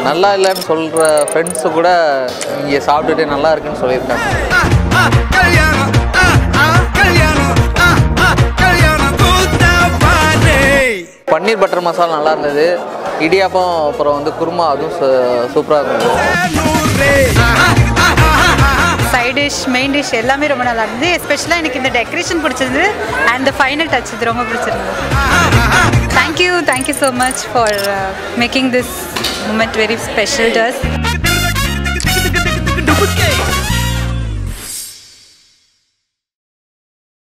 நல்லா இல்லைன்னு சொல்கிற ஃப்ரெண்ட்ஸு கூட இங்கே சாப்பிட்டுட்டு நல்லா இருக்குன்னு சொல்லியிருக்காங்க பன்னீர் பட்டர் மசாலா நல்லா இருந்தது இடியாப்பம் அப்புறம் வந்து குருமா அதுவும் சூப்பராக இருந்தது சைட் டிஷ் மெயின் டிஷ் எல்லாமே ரொம்ப நல்லா இருந்தது எஸ்பெஷலாக எனக்கு இந்த டெக்கரேஷன் பிடிச்சிருந்தது அண்ட் ஃபைனல் டச் இது ரொம்ப பிடிச்சிருந்தது thank you thank you so much for making this moment very special to as